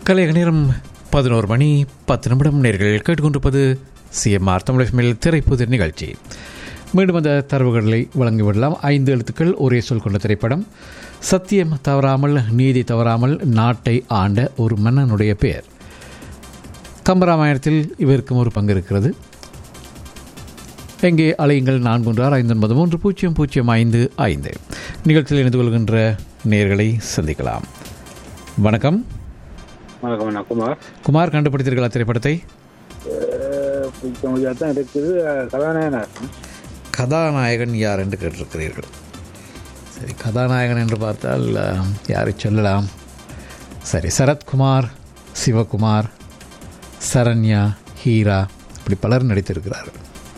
கலைய நேரம் பதினோரு மணி பத்து நிமிடம் நேர்கள் கேட்டுக்கொண்டிருப்பது சிஎம்ஆர் தமிழகமில் திரைப்புதிர் நிகழ்ச்சி மீண்டும் அந்த தரவுகளை வழங்கிவிடலாம் ஐந்து எழுத்துக்கள் ஒரே சொல் கொண்ட திரைப்படம் சத்தியம் தவறாமல் நீதி தவறாமல் நாட்டை ஆண்ட ஒரு மன்னனுடைய பெயர் கம்பராமாயணத்தில் இவருக்கும் ஒரு பங்கு இருக்கிறது எங்கே அலையுங்கள் நான்கு ஒன்று ஆறு ஐந்து ஒன்பது மூன்று பூஜ்ஜியம் பூஜ்ஜியம் ஐந்து ஐந்து நிகழ்ச்சியில் இணைந்து கொள்கின்ற நேர்களை சந்திக்கலாம் வணக்கம் வணக்கம் அண்ணா குமார் குமார் கண்டுபிடித்தீர்களா திரைப்படத்தை பிடிக்க முடியாது தான் இருக்குது கதாநாயகனா கதாநாயகன் யார் என்று கேட்டிருக்கிறீர்கள் சரி கதாநாயகன் என்று பார்த்தால் அஹ், யாரை சொல்லலாம் சரி சரத்குமார் சிவகுமார் சரண்யா ஹீரா இப்படி பலர் நடித்திருக்கிறார்கள்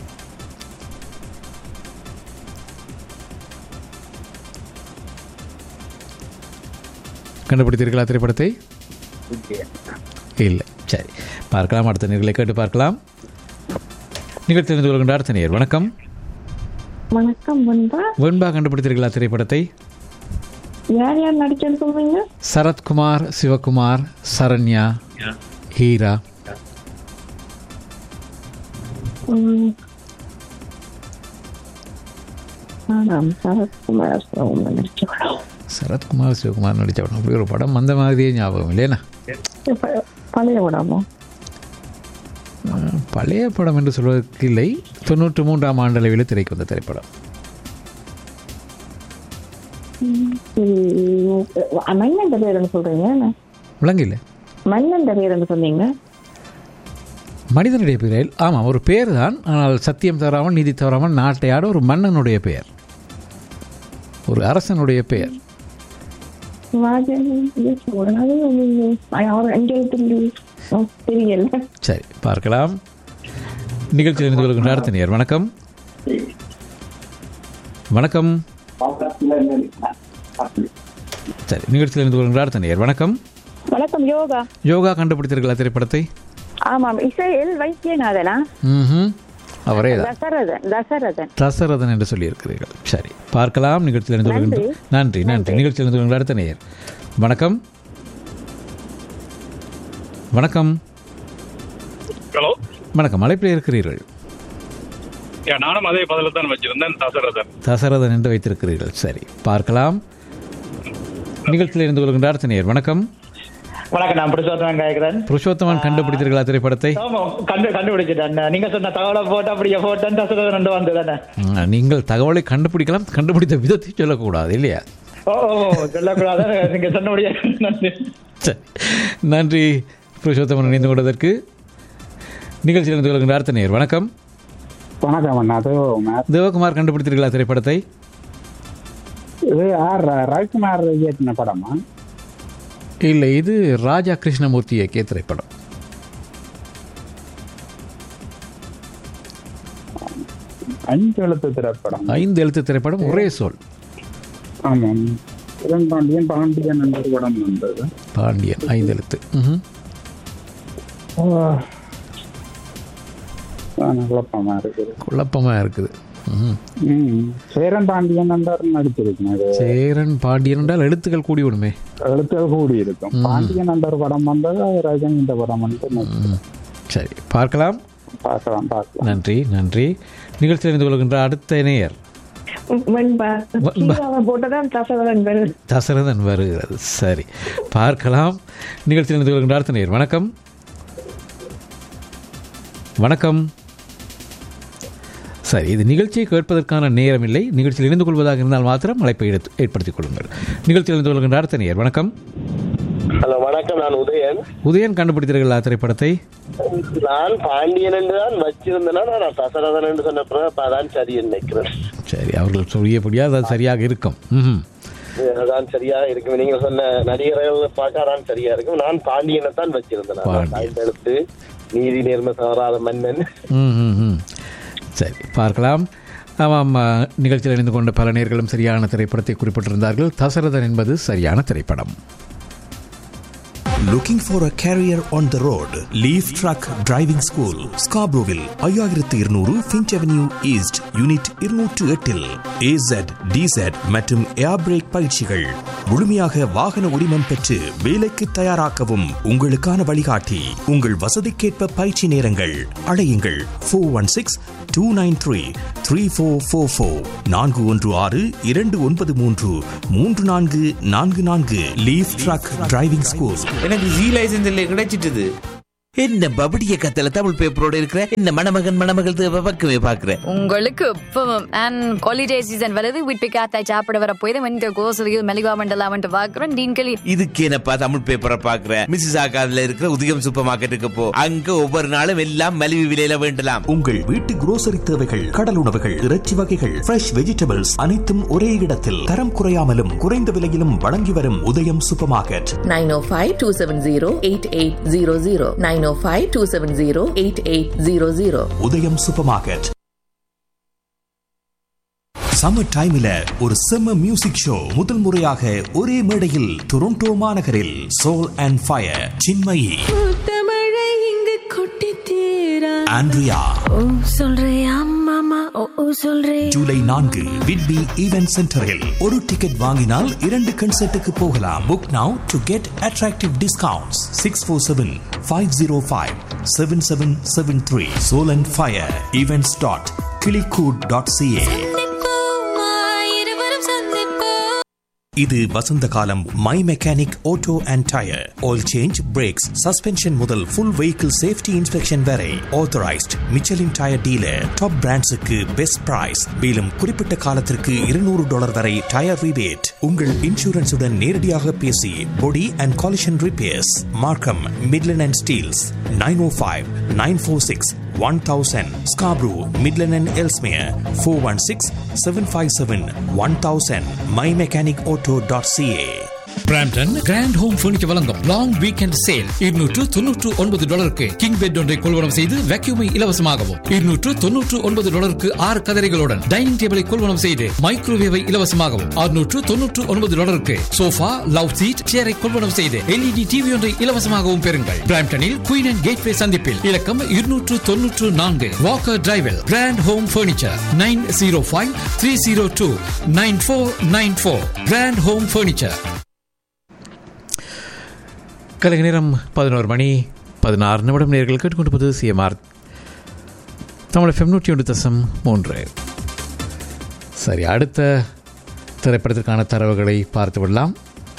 கண்டுபிடித்தீர்களா திரைப்படத்தை இல்லை சரி பார்க்கலாம் அடுத்த நேர்களை கேட்டு பார்க்கலாம் நிகழ்ச்சி தெரிந்து கொள்கின்ற அடுத்த நேர் வணக்கம் வணக்கம் முன்பா வெண்பா கண்டுபிடித்தீர்களா திரைப்படத்தை யார் யார் நடிச்சேன்னு சொல்றீங்க சரத்குமார் சிவகுமார் சரண்யா ஹீரா ம். ஆமாம் சரத்குமார் அவங்க நடிச்சவளோ சரத்குமார் சிவகுமார் நடித்த படம் அப்படி ஒரு படம் அந்த மாதிரியே ஞாபகம் இல்லையா ப- பழைய படமோ அஹ், பழைய படம் என்று சொல்வதற்கு இல்லை தொண்ணூற்றி மூன்றாம் ஆண்டளவில் திரைக்கு வந்த திரைப்படம் ம், மன்னன் பேருன்னு சொல்றீங்க என்ன? விளங்கில்லை மன்னன் பேருன்னு சொன்னீங்க மனிதனுடைய பெயரில் ஆமாம் ஒரு பேர் தான் ஆனால் சத்தியம் தவறாமல் நீதி தவறாமல் நாட்டை ஆட ஒரு மன்னனுடைய பெயர் ஒரு அரசனுடைய பெயர் ராஜன் ஈஸ்வரன். அது அவர் எங்க இருந்து? ஓ, தெரியல சரி பார்க்கலாம் நிகழ்ச்சியில் இருந்து கொள்கின்ற அடுத்த நேர் வணக்கம் வணக்கம் சரி நிகழ்ச்சியில் இருந்து கொள்கின்ற அடுத்த நேர் வணக்கம் வணக்கம் யோகா யோகா கண்டுபிடித்தீர்களா திரைப்படத்தை ஆமாம் இசையில் வைத்தியநாதனா ம் அவரே தான் தசரதன் தசரதன் தசரதன் என்று சொல்லியிருக்கிறீர்கள் சரி பார்க்கலாம் நிகழ்ச்சியில் இருந்து கொள்கின்ற நன்றி நன்றி நிகழ்ச்சியில் இருந்து கொள்கின்ற அடுத்த நேர் வணக்கம் வணக்கம் ஹலோ வணக்கம் அழைப்பில் இருக்கிறீர்கள் யா நானும் அதே பதில தான் வச்சிருந்தேன் தசரதன் தசரதன் என்று வைத்திருக்கிறீர்கள் சரி பார்க்கலாம் நிகழ்ச்சியில் இருந்து கொள்கின்ற அடுத்த நேர் வணக்கம் வணக்கம் நான் புருஷோத்தமன் கேட்கிறேன் புருஷோத்தமன் கண்டுபிடித்தீர்களா திரைப்படத்தை ஆமா கண்டு கண்டுபிடிச்சிட்டேன் நீங்க சொன்ன தகவலை போட்டு அப்படியே போட்டேன் தசரதன் ரெண்டு வந்ததானே ம், நீங்கள் தகவலை கண்டுபிடிக்கலாம் கண்டுபிடித்த விதத்தை சொல்லக்கூடாது இல்லையா ஓ ஓ சொல்லக்கூடாது நீங்க சொன்னபடியே நன்றி சரி நன்றி புருஷோத்தமன் இணைந்து கொண்டதற்கு நிகழ்ச்சியில் இருந்து கொள்கின்ற அடுத்த நேர் வணக்கம் வணக்கம் அண்ணா அது மேம். தேவகுமார் கண்டுபிடித்தீர்களா திரைப்படத்தை இது ஆர் ரவிக்குமார் இயற்றின படமா இல்லை இது ராஜா கிருஷ்ணமூர்த்தி இயக்கிய திரைப்படம் அஞ்சு எழுத்து திரைப்படம் ஐந்து எழுத்து திரைப்படம் ஒரே சொல் ஆமாம் கிரண் பாண்டியன் பாண்டியன் என்ற ஒரு படம் வந்தது பாண்டியன் ஐந்து எழுத்து ம்ஹும். ஓ. ஆனா, குழப்பமா இருக்குது குழப்பமா இருக்குது ம்ஹும். ம் சேரன் பாண்டியன் என்றார் நடிச்சிருக்கேன் அது சேரன் பாண்டியன் என்றால் எழுத்துக்கள் கூடி விடுமே எழுத்துகள் கூடி இருக்கும் பாண்டியன் என்ற ஒரு படம் வந்தது அது ரஜினி இந்த படம் வந்து ம். சரி பார்க்கலாம் பார்க்கலாம் பார்க்கலாம் நன்றி நன்றி நிகழ்ச்சியில் இருந்து கொள்கின்ற அடுத்த நேயர் வெண்பா சீதாவை போட்டதான் தசரதன் வருது தசரதன் வருகிறது சரி பார்க்கலாம் நிகழ்ச்சியில் இருந்து கொள்கின்ற அடுத்த நேயர் வணக்கம் வணக்கம் சரி இது நிகழ்ச்சியை கேட்பதற்கான நேரம் இல்லை நிகழ்ச்சியில் இணைந்து கொள்வதாக இருந்தால் மாத்திரம் அழைப்பை எடுத்து ஏற்படுத்திக் கொள்ளுங்கள் நிகழ்ச்சியில் இருந்து கொள்கின்ற அடுத்த நேயர் வணக்கம் ஹலோ வணக்கம் நான் உதயன் உதயன் கண்டுபிடித்தீர்களா திரைப்படத்தை நான் பாண்டியன் என்று தான் வச்சிருந்தேன்னா நான் தசரதன் என்று சொன்ன பிறகு அப்ப அதான் சரி நினைக்கிறேன் சரி அவர்கள் சொல்லியபடியா அது சரியாக இருக்கும் ம்ஹும். அதான் சரியா இருக்கும் நீங்க சொன்ன நடிகர்கள் பார்க்க அதான் சரியா இருக்கும் நான் பாண்டியனை தான் வச்சிருந்தேன் நான். பாண்டியன். ஐந்து எழுத்து நீதி நேர்மை தவறாத மன்னன் ம், ம், ம். சரி பார்க்கலாம் ஆமாம் ஆ, நிகழ்ச்சியில் இணைந்து கொண்ட பல நேர்களும் சரியான திரைப்படத்தை குறிப்பிட்டிருந்தார்கள் தசரதன் என்பது சரியான திரைப்படம் Looking for a career on the road? Leaf Truck Driving School, Scarboroughville, ஐயாயிரத்து இருநூறு ஃபின்ச் அவென்யூ ஈஸ்ட் யூனிட் இருநூற்று எட்டில் ஏசட் டிசட் மற்றும் ஏர் பிரேக் பயிற்சிகள் முழுமையாக வாகன உரிமம் பெற்று வேலைக்கு தயாராக்கவும் உங்களுக்கான வழிகாட்டி உங்கள் வசதிக்கேற்ப பயிற்சி நேரங்கள் அழையுங்கள் four one six two nine three three four four four நான்கு ஒன்று ஆறு இரண்டு ஒன்பது மூன்று மூன்று நான்கு நான்கு நான்கு லீஃப் ட்ரக் டிரைவிங் ஸ்கூல் எனக்கு ஜி லைசன்ஸ் இல்லை கிடைச்சிட்டுது என்ன பபடிய கத்தல தமிழ் பேப்பரோட இருக்கிற என்ன மணமகன் மணமகள் தேவை பக்கமே பாக்குறேன் உங்களுக்கு இப்பவும் அண்ட் ஹாலிடே சீசன் வருது வீட்டு காத்தாய் சாப்பிட வர போய் வந்து கோசலியில் மெலிவா மண்டலா வந்து பாக்குறோம் டீன்களி இதுக்கு என்னப்பா தமிழ் பேப்பரை பாக்குறேன் மிஸ்ஸஸ் ஆகாதுல இருக்கிற உதயம் சூப்பர் மார்க்கெட்டுக்கு போ அங்க ஒவ்வொரு நாளும் எல்லாம் மலிவு விலையில வேண்டலாம் உங்கள் வீட்டு குரோசரி தேவைகள் கடல் உணவுகள் இறைச்சி வகைகள் ஃப்ரெஷ் வெஜிடபிள்ஸ் அனைத்தும் ஒரே இடத்தில் தரம் குறையாமலும் குறைந்த விலையிலும் வழங்கி வரும் Udayam super market nine O five two seven zero eight eight zero zero nine O five two seven zero eight eight zero zero Udayam super market summer டைம்ல ஒரு செம்ம மியூசிக் ஷோ முதல் முறையாக ஒரே மேடையில் டொரண்டோ மாநகரில் சோல் அண்ட் ஃபயர் சின்மயி தமிழை இங்கு கொட்டி தீரா ஆண்ட்ரியா ஓ சொல்றியா மாமா ஓ ஓ சொல்றே ஜூலை நான்கு விட்பி ஈவென்ட் சென்டரில் ஒரு டிக்கெட் வாங்கினால் இரண்டு கன்சர்ட்டுக்கு போகலாம் book now to get attractive discounts six four seven five zero five seven seven seven three soul and fire events dot கிளிகூட் டாட் சிஏ இருவரும் சந்திப்போம் இது வசந்த காலம் my mechanic auto and tyre oil change brakes suspension முதல் full vehicle safety inspection வரை authorized Michelin tyre dealer top பிராண்ட்ஸுக்கு best price மேலும் குறிப்பிட்ட காலத்திற்கு இருநூறு டாலர் வரை டயர் ரிபேட் உங்கள் இன்சூரன்ஸுடன் நேரடியாக பேசி body and collision repairs Markham Midland and Steeles nine O five nine four six one thousand Scarborough Midland and Ellesmere four one six seven five seven one thousand my mechanic auto dot CA Brampton grand home furniture வழங்கும் long weekend sale இருநூற்று தொன்னூற்று ஒன்பது டாலருக்கு king bed ஒன்றை கொள்வனம் செய்து வேக்யூமை இலவசமாகவும் இருநூற்று தொன்னூற்று ஒன்பது டாலருக்கு ஆறு கதரைகளுடன் டைனிங் டேபிளை கொள்வனம் செய்து மைக்ரோவேவை இலவசமாகவும் அறுநூற்று தொன்னூற்று ஒன்பது டாலருக்கு சோஃபா லவ் சீட் சேரை கொள்வனம் செய்து எல்இடி டிவி ஒன்றை இலவசமாகவும் பெறுங்கள் பிராம்டனில் குயின் அண்ட் கேட்வே சந்திப்பில் இலக்கம் இருநூற்று தொன்னூற்று நான்கு வாக்கர் டிரைவில் grand home furniture nine zero five three zero two nine four nine four grand home furniture கலைஞர் நேரம் பதினோரு மணி பதினாறு நிமிடம் நேர்கள் கேட்டுக்கொண்டிருப்பது சிஎம்ஆர் தமிழ் எஃப்எம் நூற்றி ஒன்று தசம் மூன்று சரி அடுத்த திரைப்படத்திற்கான தரவுகளை பார்த்து விடலாம்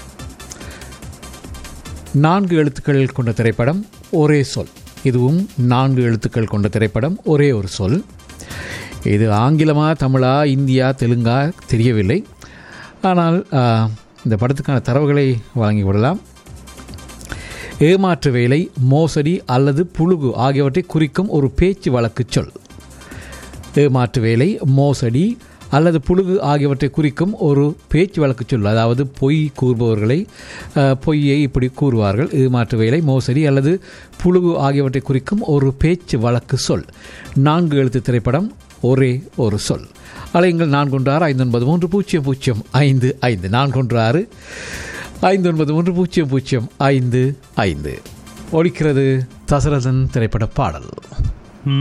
நான்கு எழுத்துக்கள் கொண்ட திரைப்படம் ஒரே சொல் இதுவும் நான்கு எழுத்துக்கள் கொண்ட திரைப்படம் ஒரே ஒரு சொல் இது ஆங்கிலமா தமிழா இந்தியா தெலுங்கா தெரியவில்லை ஆனால் ஆ, இந்த படத்துக்கான தரவுகளை வழங்கி விடலாம் ஏமாற்று வேலை மோசடி அல்லது புழுகு ஆகியவற்றை குறிக்கும் ஒரு பேச்சு வழக்கு சொல் ஏமாற்று வேலை மோசடி அல்லது புழுகு ஆகியவற்றை குறிக்கும் ஒரு பேச்சு வழக்கு சொல் அதாவது பொய் கூறுபவர்களை அஹ், பொய்யை இப்படி கூறுவார்கள் ஏமாற்று வேலை மோசடி அல்லது புழுகு ஆகியவற்றை குறிக்கும் ஒரு பேச்சு வழக்கு சொல் நான்கு எழுத்து திரைப்படம் ஒரே ஒரு சொல் அலையுங்கள் நான்கு ஒன்று ஆறு ஐந்து ஒன்பது மூன்று பூஜ்ஜியம் பூஜ்ஜியம் ஐந்து ஐந்து நான்கு ஒன்று ஆறு ஐந்து ஒன்பது மூன்று பூஜ்ஜியம் பூஜ்ஜியம் ஐந்து ஐந்து ஒழிக்கிறது தசரதன் திரைப்பட பாடல்